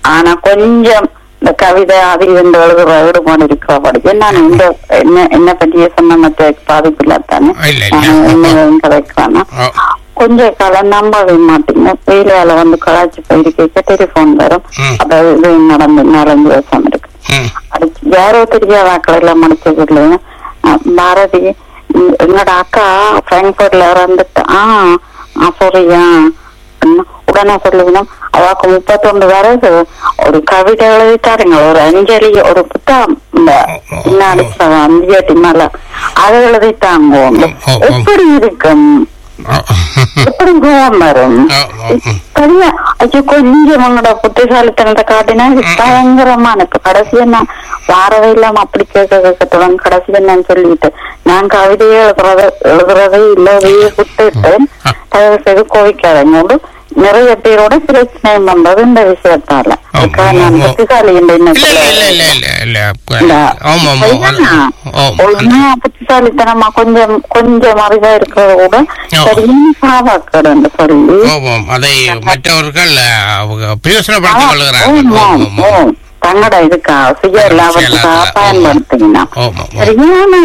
ஆனா கொஞ்சம் இந்த கவிதை அது இந்த எழுதுற ஈடுபாடு இருக்கா படிக்க நான் இந்த என்ன என்ன பற்றிய சொன்ன மற்ற பாதிப்பு இல்லாதானே இல்ல, இல்ல. என்ன கதைக்கானா ஓ, கொஞ்ச காலம் நம்பவே மாட்டீங்க வேலையால வந்து கலாச்சி போயிருக்க டெலிபோன் வரும் ம். அதாவது இது நடந்து நாலஞ்சு வருஷம் இருக்கு ம், அடுத்து யாரோ தெரியாத ஆக்கள் எல்லாம் முடிச்சது இல்லையா பாரதி உம், எங்களோட அக்கா பிராங்க்பர்ட்ல இறந்துட்டா ஆ சரியா உடனே சொல்லுவினோம் அவாக்கு முப்பத்தொண்டு வயசு ஒரு கவிதை எழுதிட்டாருங்க ஒரு அஞ்சலி ஒரு புத்தகம் இந்த பின்னாடி அஞ்சலி மேல அதை எழுதிட்டாங்க ஓ, ஓ, ஓ. எப்படி இருக்கும் ஓ, எப்படி கோவம் வரும் ஓ, ஓ, ம். சரியா ஐயோ கொஞ்சம் உங்களோட புத்திசாலித்தனத்தை காட்டினா இது பயங்கரமான இப்ப கடைசியா நான் வாரவே இல்லாம அப்படி கேட்க கேட்கட்டும் கடைசியா நான் சொல்லிட்டு நான் கவிதையே எழுதுறத எழுதுறதே இல்லதையே விட்டுட்டு தயவு செய்து கோவிக்காதங்க நிறைய பேரோட பிரச்சனை வந்தது இந்த விஷயத்தால ஆமா, அதுக்காக நான் ஆமா. புத்திசாலி என்று என்ன இல்ல இல்ல இல்ல இல்ல இல்ல இல்ல இல்ல ஆமா ஆமா அது- ஆமா ஒழுங்கா புத்திசாலித்தனமா கொஞ்சம் கொஞ்சம் அறிவா இருக்கிறத கூட ஆ. சரியான சாவாக்கடன்னு சொல்லி ஆமாம் அதை மற்றவர்கள் அவங்க பிரயோசனப்படுத்திக் கொள்கிறார்கள் ஆமா, ஆமாம், ஓ, ஆமாம். தங்கட இதுக்கா சுய லாபத்துக்காக ஆமாம். பயன்படுத்தினா ஆமாம், ஆமாம். சரியான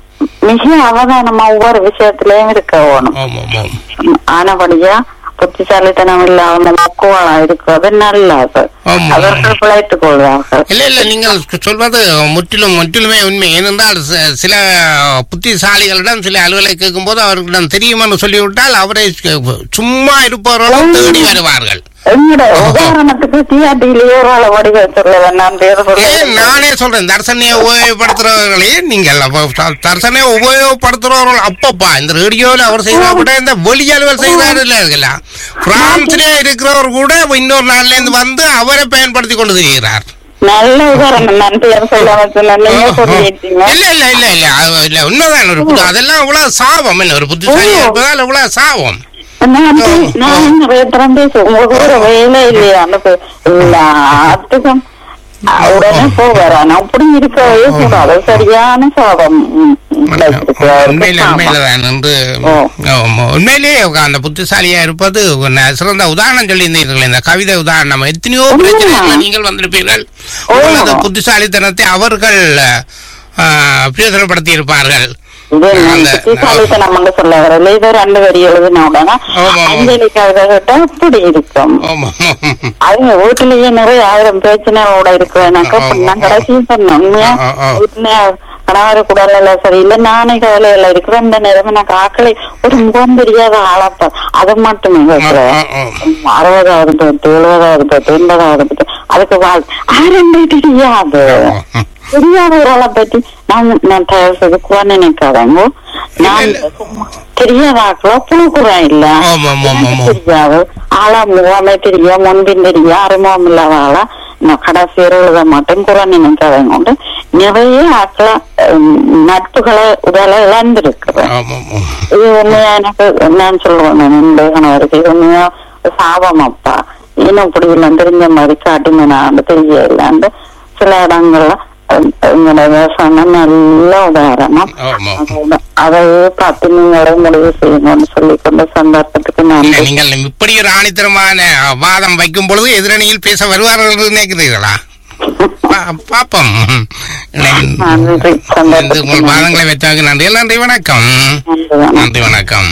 மிக அவதானமா ஒவ்வொரு விஷயத்திலயும் இருக்க வேணும் ஆமாம், ஆமாம். ஆனபடியா புத்திசாலித்தனம் இல்லாம மக்குவாளா இருக்கிறது நல்லது ஆமாம். அவர்கள் பிழைத்துக் கொள்வார்கள் இல்ல இல்ல நீங்கள் சொல்வது முற்றிலும் முற்றிலுமே உண்மை ஏனென்றால் சி- சில புத்திசாலிகளிடம் சில அலுவலை கேட்கும்போது அவர்களிடம் தெரியுமென்று சொல்லிவிட்டால் அவரை சு- சும்மா இருப்பவர்களும் தேடி வருவார்கள் எங்கட உதாரணத்துக்கு டிஆர்டியிலேயே ஒரு அளவு வடிவ சொல்லுவேன் நான் பேர் ஏன் சொல்லுவேன் நானே சொல்றேன் தர்சனையை உபயோகப்படுத்துறவர்களே நீங்கள் அப்ப த- தர்சனையை உபயோகப்படுத்துறவர்கள் அப்பப்பா இந்த ரேடியோவில் அவர் செய்தா கூட இந்த வெளி அலுவல் செய்கிறாரு இல்ல பிரான்ஸ்லயே இருக்கிறவர் கூட இன்னொரு நாள்ல இருந்து வந்து அவரை பயன்படுத்தி கொண்டு திரிகிறார் நல்ல உதாரணம் நான் பேர் சொல்ல வச்சுல நீங்க சொல்லிட்டீங்க இல்ல இல்ல இல்ல இல்ல அது இல்ல உண்மைதான் ஒரு புத்தி அதெல்லாம் இவ்வளவு சாபம் என்ன ஒரு புத்திசாலியா இருப்பதால் இவ்வளவு சாபம் நான் பே- நான் நிறைய தரம் பேசுவேன் உங்களுக்கு ஒரு வேலை இல்லையா அந்த பே- எல்லாத்துக்கும் அஹ், உடனே போவார் ஆனா அப்படி இருக்கவே கூடாது சரியான சாபம் ம், ம், வச்சிருக்கிறாரு. உண்மையில உண்மையில தான் என்று ஓ. ஆமா. உண்மையிலேயே அந்த புத்திசாலியா இருப்பது ஒரு சிறந்த உதாரணம் சொல்லியிருந்தீர்கள் இந்த கவிதை உதாரணம் எத்தனையோ உண்மையா? பிரச்சனைகள் நீங்கள் வந்திருப்பீர்கள் ஓ. உங்களது புத்திசாலித்தனத்தை அவர்கள் ஆ, பிரயோஜனப்படுத்தி இருப்பார்கள் இது நான் அந்த- புத்திசாலித்தனம் என்று சொல்ல வரல இதை ரெண்டு வரி எழுதின உடனே ஆமா. அஞ்சலி கவிதை கேட்டா அப்படி இருக்கும் ஆமா. அவங்க வீட்டுலயே நிறைய ஆயிரம் பிரச்சனையோட இருக்கிறேனாக்கா ஆ, ஆ, நான் கடைசியும் சொன்னேன் உண்மையா ஆ, ஆ. வீட்டுல கணவர் குடல்ல சரியில்லை நானே கவலையில இருக்கிறேன் இந்த நேரம் எனக்கு ஆக்களை ஒரு முகம் தெரியாத ஆளப்ப அதை மட்டுமே கேட்கிறேன் ஆ, ஆ, ஆ. அறுபதாவது பத்து எழுபதாவது பத்து எண்பதாவது பத்து அதுக்கு வாழ் ஆரம்பி தெரியாது தெரியாத ஒரு ஆளை பத்தி நான் நான் தயவு செய்து கூட நினைக்காதங்க நான் இல்ல, இல்ல. சும்மா தெரியாத ஆக்களா புழுக்குறேன் இல்ல ஆமா, ஆமா, ஆமா, ஆமா. எனக்கு தெரியாது ஆளா முகமே தெரியும் முன்பின் தெரியும் அறிமுகம் இல்லாத ஆளா நான் கடைசி எழுத மாட்டேன் குறை நினைக்காதவங்க உண்டு நிறைய ஆக்களா ஹம், நட்புகளை உடலை இழந்திருக்கிறேன் ஆமா, ஆமா. இது உண்மையா எனக்கு என்னன்னு சொல்லுவேன் நான் இந்த கணவருக்கு இது உண்மையா சாபம் அப்பா இன்னும் இப்படி இல்லை தெரிஞ்ச மாதிரி காட்டுங்க நான் தெரிய இல்லைன்னு சில இடங்கள்ல அஹ், எங்களோட விவசாயம் நல்ல உதாரணம் ஆமா. அதோட- அதையே பார்த்து நீங்களும் முடிவு செய்யணும்னு சொல்லி கொண்ட சந்தர்ப்பத்துக்கு இல்ல நன்றி நீங்கள் இப்படி ஒரு ஆணித்தரமான வாதம் வைக்கும் பொழுது எதிரணியில் பேச வருவார்கள் என்று நினைக்கிறீர்களா பா- பாப்போம் நன்றி இந்த சந்தர்ப்பத்துக்கு உங்கள் நன்றி. வாதங்களை வைத்தாங்க நன்றி நன்றி வணக்கம் நன்றி வணக்கம். நன்றி வணக்கம்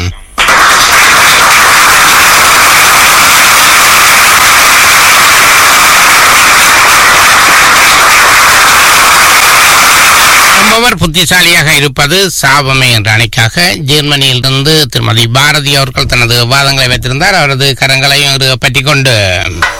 ரொம்பவர் புத்திசாலியாக இருப்பது சாபமே என்ற அணைக்காக ஜெர்மனியிலிருந்து திருமதி பாரதி அவர்கள் தனது வாதங்களை வைத்திருந்தார் அவரது கரங்களையும் பற்றி கொண்டு